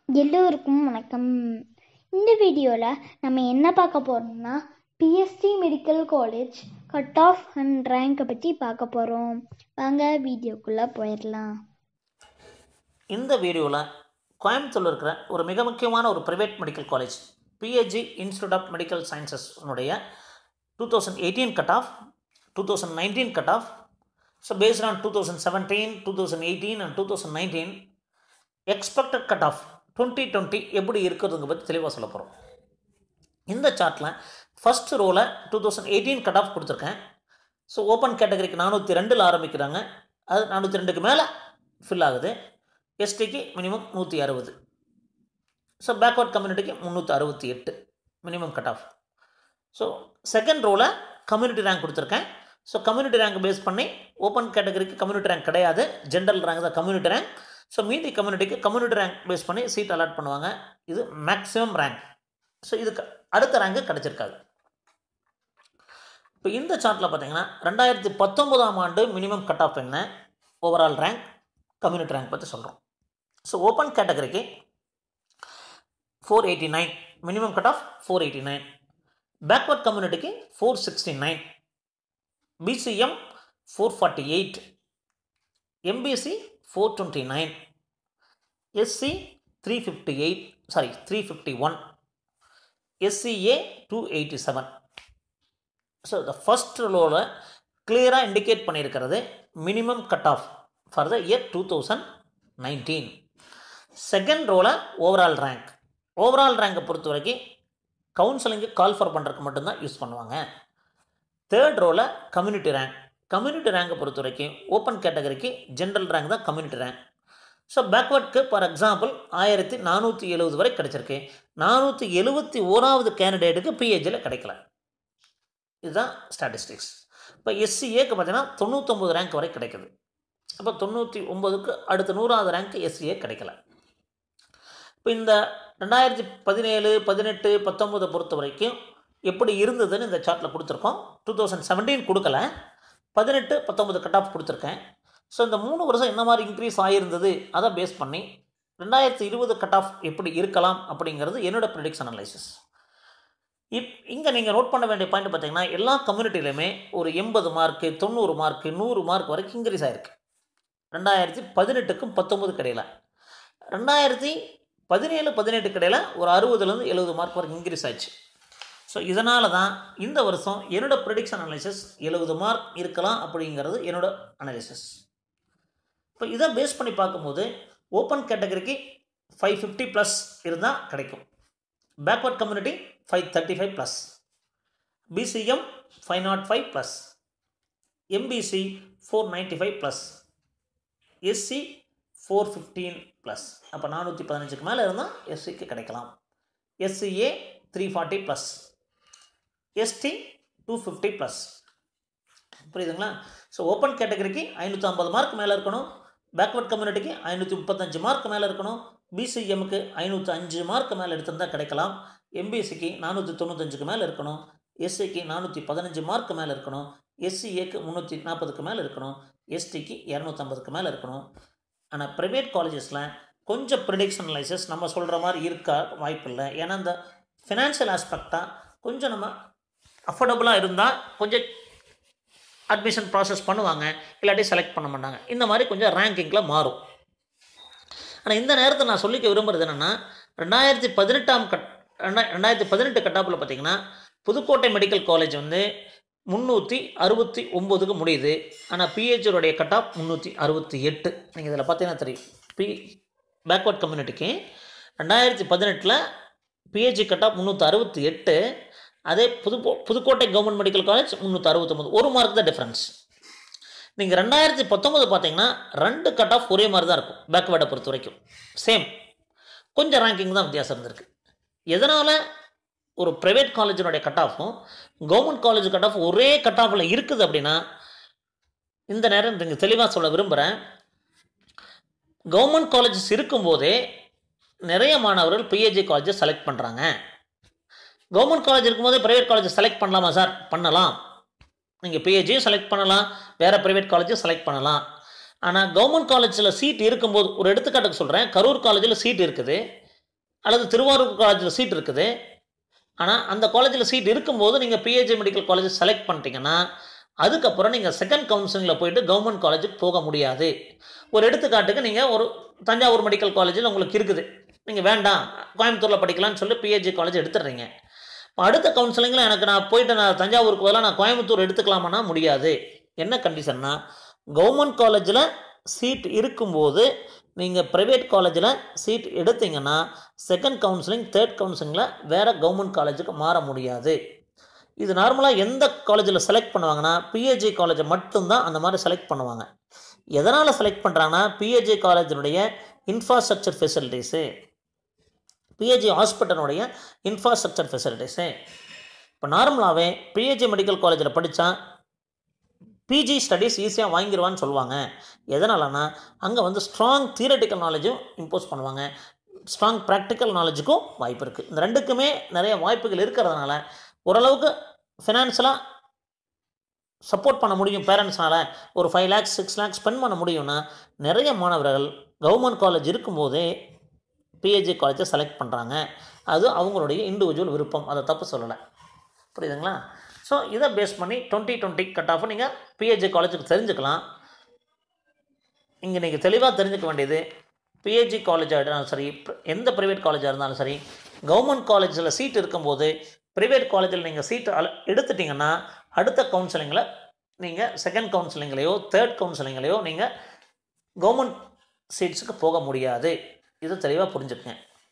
எல்லோருக்கும் வணக்கம் இந்த வீடியோவில் நம்ம என்ன பார்க்க போகிறோம்னா PSG medical college cut off and ரேங்கை பற்றி பார்க்க போகிறோம் வாங்க வீடியோக்குள்ளே போயிடலாம் இந்த வீடியோவில் கோயம்புத்தூரில் இருக்கிற ஒரு மிக முக்கியமான ஒரு private medical college PSG institute of medical சயின்சஸ்னுடைய two thousand eighteen cut off two thousand nineteen cut off so based on two thousand seventeen two thousand eighteen and two thousand nineteen expected cut off twenty twenty எப்படி இருக்கிறதுங்க பற்றி தெளிவாக சொல்ல போகிறோம் இந்த சார்ட்டில் first ரோவில் two thousand eighteen cut off கொடுத்துருக்கேன் ஸோ ஓப்பன் கேட்டகரிக்கு நானூற்றி ரெண்டில் ஆரம்பிக்கிறாங்க அது நானூற்றி ரெண்டுக்கு மேலே ஃபில் ஆகுது எஸ்டிக்கு மினிமம் நூற்றி அறுபது ஸோ பேக்வர்ட் கம்யூனிட்டிக்கு முந்நூற்றி அறுபத்தி எட்டு minimum cut off so second ரோவில் கம்யூனிட்டி ரேங்க் கொடுத்துருக்கேன் ஸோ கம்யூனிட்டி ரேங்க் பேஸ் பண்ணி ஓப்பன் கேட்டகரிக்கு கம்யூனிட்டி ரேங்க் கிடையாது ஜென்ரல் ரேங்க் தான் கம்யூனிட்டி ரேங்க் ஸோ மீதி கம்யூனிட்டிக்கு கம்யூனிட்டி ரேங்க் பேஸ் பண்ணி சீட் அலாட் பண்ணுவாங்க இது மேக்ஸிமம் ரேங்க் ஸோ இதுக்கு அடுத்த ரேங்க்கு கிடச்சிருக்காது இப்போ இந்த சார்ட்டில் பார்த்தீங்கன்னா ரெண்டாயிரத்தி பத்தொம்போதாம் ஆண்டு மினிமம் கட் ஆஃப் என்ன ஓவரால் ரேங்க் கம்யூனிட்டி ரேங்க் பற்றி சொல்கிறோம் ஸோ ஓப்பன் கேட்டகரிக்கு four eighty nine minimum cut off four eighty nine backward கம்யூனிட்டிக்கு four sixty nine BCM four forty eight MBC four twenty nine SC three fifty eight sorry three fifty one SCA two eighty seven so the first ரோவில் கிளியராக indicate பண்ணியிருக்கிறது minimum cut off for the year two thousand nineteen second ரோவில் overall rank overall ரேங்கை பொறுத்த வரைக்கும் கவுன்சிலிங்கு call for பண்ணுறதுக்கு மட்டும்தான் யூஸ் பண்ணுவாங்க தேர்ட் ரோவில் கம்யூனிட்டி ரேங்க் கம்யூனிட்டி ரேங்கை பொறுத்த வரைக்கும் ஓப்பன் கேட்டகரிக்கு ஜென்ரல் ரேங்க் தான் கம்யூனிட்டி ரேங்க் ஸோ பேக்வர்ட்க்கு ஃபார் எக்ஸாம்பிள் ஆயிரத்தி நானூற்றி எழுபது வரை கிடச்சிருக்கு நானூற்றி எழுபத்தி ஓராவது கேண்டிடேட்டுக்கு பிஹெச்சில் கிடைக்கல இதுதான் ஸ்டாட்டிஸ்டிக்ஸ் இப்போ எஸ்சிஏக்கு பார்த்தீங்கன்னா தொண்ணூத்தொம்பது ரேங்க் வரை கிடைக்குது அப்போ தொண்ணூற்றி ஒம்பதுக்கு அடுத்த நூறாவது ரேங்க் எஸ்சிஏ கிடைக்கல இப்போ இந்த ரெண்டாயிரத்தி பதினேழு பதினெட்டு பத்தொம்பதை பொறுத்த வரைக்கும் எப்படி இருந்ததுன்னு இந்த சார்ட்டில் கொடுத்துருக்கோம் டூ தௌசண்ட் செவன்டீன் கொடுக்கல பதினெட்டு பத்தொம்பது கட் ஆஃப் கொடுத்துருக்கேன் ஸோ இந்த மூணு வருஷம் என்ன மாதிரி இன்க்ரீஸ் ஆகியிருந்தது அதை பேஸ் பண்ணி ரெண்டாயிரத்தி இருபது கட் ஆஃப் எப்படி இருக்கலாம் அப்படிங்கிறது என்னோடய ப்ரிடிக்ஷன் அனலைசிஸ் இப் இங்கே நீங்கள் நோட் பண்ண வேண்டிய பாயிண்ட் பார்த்தீங்கன்னா எல்லா கம்யூனிட்டிலையுமே ஒரு எண்பது மார்க்கு தொண்ணூறு மார்க்கு நூறு மார்க் வரைக்கும் இன்க்ரீஸ் ஆகிருக்கு ரெண்டாயிரத்தி பதினெட்டுக்கும் பத்தொம்பது கிடையில ரெண்டாயிரத்தி பதினேழு பதினெட்டு கிடையில ஒரு அறுபதுலேருந்து எழுபது மார்க் வரைக்கும் இன்க்ரீஸ் ஆச்சு ஸோ இதனால தான் இந்த வருஷம் என்னோடய ப்ரிடிக்ஷன் அனாலிசிஸ் எழுபது மார்க் இருக்கலாம் அப்படிங்கிறது என்னோட அனாலிசிஸ் இப்போ இதை பேஸ் பண்ணி பார்க்கும்போது ஓப்பன் கேட்டகரிக்கு ஃபைவ் ஃபிஃப்டி ப்ளஸ் இருந்தால் கிடைக்கும் backward community five thirty five plus BCM five naught five plus MBC four ninety five plus SC four fifteen plus அப்போ நானூற்றி பதினஞ்சுக்கு மேலே இருந்தால் எஸ்சிக்கு கிடைக்கலாம் SCA three forty plus ST two fifty plus புரியுதுங்களா ஸோ ஓப்பன் கேட்டகரிக்கு ஐநூற்றி ஐம்பது மார்க் மேலே இருக்கணும் பேக்வர்ட் கம்யூனிட்டிக்கு ஐநூற்றி முப்பத்தஞ்சு மார்க் மேலே இருக்கணும் பிசிஎம்முக்கு ஐநூற்றி அஞ்சு மார்க் மேலே எடுத்திருந்தால் கிடைக்கலாம் எம்பிசிக்கு நானூற்றி தொண்ணூத்தஞ்சுக்கு மேலே இருக்கணும் எஸ்சிக்கு நானூற்றி பதினஞ்சு மார்க் மேலே இருக்கணும் எஸ்சிஏக்கு முந்நூற்றி நாற்பதுக்கு மேலே இருக்கணும் எஸ்டிக்கு இரநூத்தம்பதுக்கு மேலே இருக்கணும் ஆனால் ப்ரைவேட் காலேஜஸில் கொஞ்சம் ப்ரிடிக்ஷன் அனலைசஸ் நம்ம சொல்கிற மாதிரி இருக்கா வாய்ப்பு இல்லை ஏன்னா இந்த ஃபினான்ஷியல் ஆஸ்பெக்டாக கொஞ்சம் நம்ம அஃபோர்டபுளாக இருந்தால் கொஞ்சம் அட்மிஷன் ப்ராசஸ் பண்ணுவாங்க இல்லாட்டி செலக்ட் பண்ண மாட்டாங்க இந்த மாதிரி கொஞ்சம் ரேங்கிங்கில் மாறும் ஆனால் இந்த நேரத்தில் நான் சொல்லிக்க விரும்புகிறது என்னென்னா ரெண்டாயிரத்தி பதினெட்டாம் கட் ரெண்டா ரெண்டாயிரத்தி பதினெட்டு கட்டாப்பில் பார்த்தீங்கன்னா புதுக்கோட்டை மெடிக்கல் காலேஜ் வந்து முந்நூற்றி அறுபத்தி ஒம்போதுக்கு முடியுது ஆனால் பிஹெச்ஓடைய கட் ஆஃப் முந்நூற்றி அறுபத்தி எட்டு நீங்கள் இதில் பார்த்தீங்கன்னா தெரியும் பி பேக்வர்ட் கம்யூனிட்டிக்கு ரெண்டாயிரத்தி பதினெட்டில் பிஹெச்சி கட் ஆஃப் முந்நூற்றி அறுபத்தி எட்டு அதே புது புதுக்கோட்டை கவர்மெண்ட் மெடிக்கல் காலேஜ் முந்நூற்றி அறுபத்தொம்பது ஒரு மார்க் தான் டிஃப்ரென்ஸ் நீங்கள் ரெண்டாயிரத்தி பத்தொம்பது பார்த்தீங்கன்னா ரெண்டு கட் ஆஃப் ஒரே மாதிரி தான் இருக்கும் பேக்வேர்டை பொறுத்த வரைக்கும் சேம் கொஞ்சம் ரேங்கிங் தான் வித்தியாசம் இருந்திருக்கு எதனால் ஒரு ப்ரைவேட் காலேஜினுடைய கட் ஆஃபும் கவர்மெண்ட் காலேஜ் கட் ஆஃப் ஒரே கட் ஆஃபில் இருக்குது அப்படின்னா இந்த நேரம் நீங்கள் தெளிவாக சொல்ல விரும்புகிறேன் கவர்மெண்ட் காலேஜஸ் இருக்கும்போதே நிறைய மாணவர்கள் பிஹெச்டி காலேஜை செலக்ட் பண்ணுறாங்க கவர்மெண்ட் காலேஜ் இருக்கும்போதே ப்ரைவேட் காலேஜை செலக்ட் பண்ணலாமா சார் பண்ணலாம் நீங்கள் பிஹெச்சியும் செலக்ட் பண்ணலாம் வேறு ப்ரைவேட் காலேஜும் செலக்ட் பண்ணலாம் ஆனால் கவர்மெண்ட் காலேஜில் சீட் இருக்கும்போது ஒரு எடுத்துக்காட்டுக்கு சொல்கிறேன் கரூர் காலேஜில் சீட் இருக்குது அல்லது திருவாரூர் காலேஜில் சீட் இருக்குது ஆனால் அந்த காலேஜில் சீட் இருக்கும்போது நீங்கள் பிஹெச்சி மெடிக்கல் காலேஜ் செலக்ட் பண்ணிட்டீங்கன்னா அதுக்கப்புறம் நீங்கள் செகண்ட் கவுன்சிலிங்கில் போயிட்டு கவர்மெண்ட் காலேஜுக்கு போக முடியாது ஒரு எடுத்துக்காட்டுக்கு நீங்கள் ஒரு தஞ்சாவூர் மெடிக்கல் காலேஜில் உங்களுக்கு இருக்குது நீங்கள் வேண்டாம் கோயம்புத்தூரில் படிக்கலாம்னு சொல்லி பிஹெச்சி காலேஜ் எடுத்துடுறீங்க இப்போ அடுத்த கவுன்சிலிங்கில் எனக்கு நான் போயிட்டு நான் தஞ்சாவூருக்கு பதிலாக நான் கோயம்புத்தூர் எடுத்துக்கலாமான்னா முடியாது என்ன கண்டிஷன்னா கவர்மெண்ட் காலேஜில் சீட் இருக்கும்போது நீங்கள் ப்ரைவேட் காலேஜில் சீட் எடுத்தீங்கன்னா செகண்ட் கவுன்சிலிங் தேர்ட் கவுன்சிலிங்கில் வேறு கவர்மெண்ட் காலேஜுக்கு மாற முடியாது இது நார்மலாக எந்த காலேஜில் செலக்ட் பண்ணுவாங்கன்னா பிஹெச்சி காலேஜை மட்டும்தான் அந்த மாதிரி செலக்ட் பண்ணுவாங்க எதனால் செலக்ட் பண்ணுறாங்கன்னா பிஹெச்சி காலேஜினுடைய இன்ஃப்ராஸ்ட்ரக்சர் ஃபெசிலிட்டிஸு பிஹெச்சி ஹாஸ்பிட்டலுடைய இன்ஃப்ராஸ்ட்ரக்சர் ஃபெசிலிட்டிஸு இப்போ நார்மலாகவே பிஹெச்சி மெடிக்கல் காலேஜில் படித்தா பிஜி ஸ்டடீஸ் ஈஸியாக வாங்கிடுவான்னு சொல்லுவாங்க எதனாலனா அங்கே வந்து ஸ்ட்ராங் தியரட்டிக்கல் நாலேஜும் இம்போஸ் பண்ணுவாங்க ஸ்ட்ராங் ப்ராக்டிக்கல் நாலேஜுக்கும் வாய்ப்பு இருக்குது இந்த ரெண்டுக்குமே நிறைய வாய்ப்புகள் இருக்கிறதுனால ஓரளவுக்கு ஃபினான்ஷியலாக சப்போர்ட் பண்ண முடியும் பேரண்ட்ஸ்னால் ஒரு five lakhs six lakhs spend பண்ண முடியும்னா நிறைய மாணவர்கள் கவர்மெண்ட் காலேஜ் இருக்கும்போதே பிஹெச்சி காலேஜை செலக்ட் பண்ணுறாங்க அது அவங்களுடைய இண்டிவிஜுவல் விருப்பம் அதை தப்பு சொல்லலை புரியுதுங்களா ஸோ இதை பேஸ் பண்ணி டுவெண்ட்டி டுவெண்ட்டி கட் ஆஃப் நீங்கள் பிஹெச்சி காலேஜுக்கு தெரிஞ்சுக்கலாம் இங்கே நீங்கள் தெளிவாக தெரிஞ்சுக்க வேண்டியது பிஹெச்சி காலேஜாக இருந்தாலும் சரி எந்த ப்ரைவேட் காலேஜாக இருந்தாலும் சரி கவர்மெண்ட் காலேஜில் சீட் இருக்கும்போது ப்ரைவேட் காலேஜில் நீங்கள் சீட் அல எடுத்துட்டிங்கன்னா அடுத்த கவுன்சிலிங்கில் நீங்கள் செகண்ட் கவுன்சிலிங்லேயோ தேர்ட் கவுன்சிலிங்லேயோ நீங்கள் கவர்மெண்ட் சீட்ஸுக்கு போக முடியாது இது தெளிவாக புரிஞ்சுக்கங்க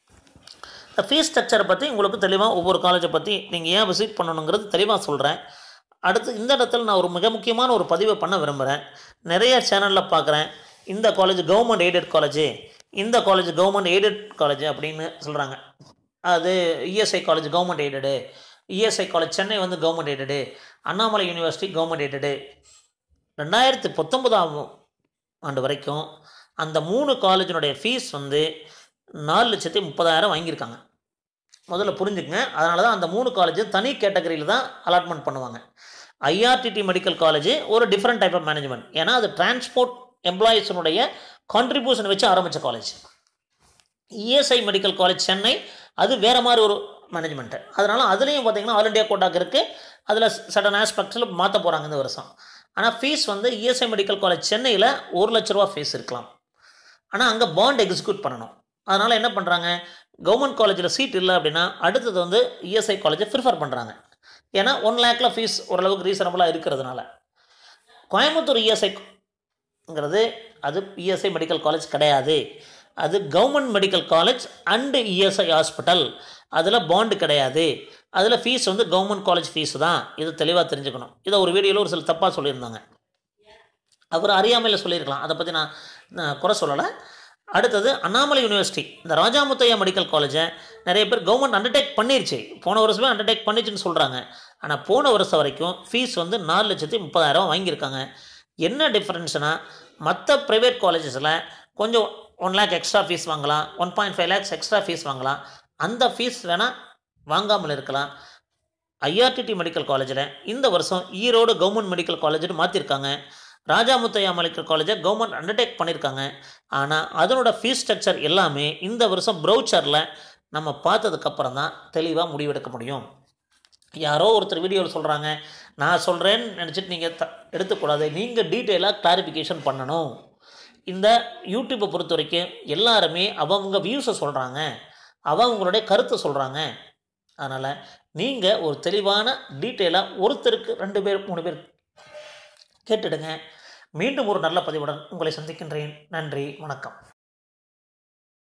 இந்த ஃபீஸ் ஸ்ட்ரக்சரை பற்றி உங்களுக்கு தெளிவாக ஒவ்வொரு காலேஜை பற்றி நீங்கள் ஏன் விசிட் பண்ணணுங்கிறது தெளிவாக சொல்கிறேன் அடுத்து இந்த இடத்துல நான் ஒரு மிக முக்கியமான ஒரு பதிவை பண்ண விரும்புகிறேன் நிறைய சேனலில் பார்க்குறேன் இந்த காலேஜ் கவர்மெண்ட் எய்டட் காலேஜ் இந்த காலேஜ் கவர்மெண்ட் எய்டட் காலேஜ் அப்படின்னு சொல்கிறாங்க அது ESI college government aided ESI college Chennai வந்து government aided Annamalai university government aided ரெண்டாயிரத்தி பத்தொன்பதாம் ஆண்டு வரைக்கும் அந்த மூணு காலேஜினுடைய ஃபீஸ் வந்து நாலு லட்சத்தி முப்பதாயிரம் வாங்கியிருக்காங்க முதல்ல புரிஞ்சுக்கங்க அதனால தான் அந்த மூணு காலேஜ் தனி கேட்டகரியில் தான் அலாட்மெண்ட் பண்ணுவாங்க ஐஆர்டிடி மெடிக்கல் காலேஜ் ஒரு டிஃப்ரெண்ட் டைப் ஆஃப் மேனேஜ்மெண்ட் ஏன்னா அது டிரான்ஸ்போர்ட் எம்ப்ளாயீஸினுடைய கான்ட்ரிபியூஷன் வச்சு ஆரம்பித்த college ESI medical college Chennai அது வேறு மாதிரி ஒரு மேனேஜ்மெண்ட்டு அதனால் அதுலேயும் பார்த்தீங்கன்னா ஆல் இண்டியா கோட்டாக்கு இருக்குது அதில் சடன் ஆஸ்பெக்ட்ஸில் மாற்ற போகிறாங்க இந்த வருஷம் ஆனால் ஃபீஸ் வந்து இஎஸ்ஐ மெடிக்கல் காலேஜ் சென்னையில் ஒரு லட்ச ரூபா ஃபீஸ் இருக்கலாம் ஆனால் அங்கே பாண்ட் எக்ஸிக்யூட் பண்ணணும் அதனால் என்ன பண்ணுறாங்க கவர்மெண்ட் காலேஜில் சீட் இல்லை அப்படின்னா அடுத்தது வந்து இஎஸ்ஐ காலேஜை ப்ரிஃபர் பண்ணுறாங்க ஏன்னா ஒன் லேக்கில் ஃபீஸ் ஓரளவுக்கு ரீசனபுளாக இருக்கிறதுனால கோயம்புத்தூர் இஎஸ்ஐங்கிறது அது இஎஸ்ஐ மெடிக்கல் காலேஜ் கிடையாது அது government medical college and ESI hospital அதில் பாண்டு கிடையாது அதில் ஃபீஸ் வந்து கவர்மெண்ட் காலேஜ் ஃபீஸ் தான் இது தெளிவாக தெரிஞ்சுக்கணும் இதை ஒரு வீடியோவில் ஒரு சில தப்பாக சொல்லியிருந்தாங்க அவர் அறியாமையில் சொல்லியிருக்கலாம் அதை பற்றி நான் நான் குறை சொல்லலை அடுத்தது அண்ணாமலை யூனிவர்சிட்டி இந்த ராஜாமுத்தையா மெடிக்கல் காலேஜை நிறைய பேர் கவர்மெண்ட் அண்டர்டேக் பண்ணிருச்சு போன வருஷமே அண்டர்டேக் பண்ணிச்சுன்னு சொல்கிறாங்க ஆனால் போன வருஷம் வரைக்கும் ஃபீஸ் வந்து நாலு லட்சத்தி முப்பதாயிரம் வாங்கியிருக்காங்க என்ன டிஃப்ரென்ஸ்னால் மற்ற ப்ரைவேட் காலேஜஸில் கொஞ்சம் ஒன் லேக் எக்ஸ்ட்ரா ஃபீஸ் வாங்கலாம் one point five lakhs extra fees வாங்கலாம் அந்த ஃபீஸ் வேணால் வாங்காமல் இருக்கலாம் ஐஆர்டிடி மெடிக்கல் காலேஜில் இந்த வருஷம் ஈரோடு கவர்மெண்ட் மெடிக்கல் காலேஜ்னு மாற்றிருக்காங்க ராஜாமுத்தையா மெடிக்கல் காலேஜை கவர்மெண்ட் அண்டர்டேக் பண்ணியிருக்காங்க ஆனால் அதனோட ஃபீஸ் ஸ்ட்ரக்சர் எல்லாமே இந்த வருஷம் ப்ரௌச்சரில் நம்ம பார்த்ததுக்கப்புறம் தான் தெளிவாக முடிவெடுக்க முடியும் யாரோ ஒருத்தர் வீடியோவில் சொல்கிறாங்க நான் சொல்கிறேன்னு நினச்சிட்டு நீங்கள் த எடுத்துக்கூடாது நீங்கள் டீட்டெயிலாக கிளாரிஃபிகேஷன் பண்ணணும் இந்த யூடியூப்பை பொறுத்த வரைக்கும் எல்லாருமே அவங்க வியூஸை சொல்கிறாங்க அவங்களுடைய கருத்தை சொல்கிறாங்க அதனால் நீங்கள் ஒரு தெளிவான டீட்டெயிலாக ஒருத்தருக்கு ரெண்டு பேர் மூணு பேர் கேட்டுடுங்க மீண்டும் ஒரு நல்ல பதிவுடன் உங்களை சந்திக்கின்றேன் நன்றி வணக்கம்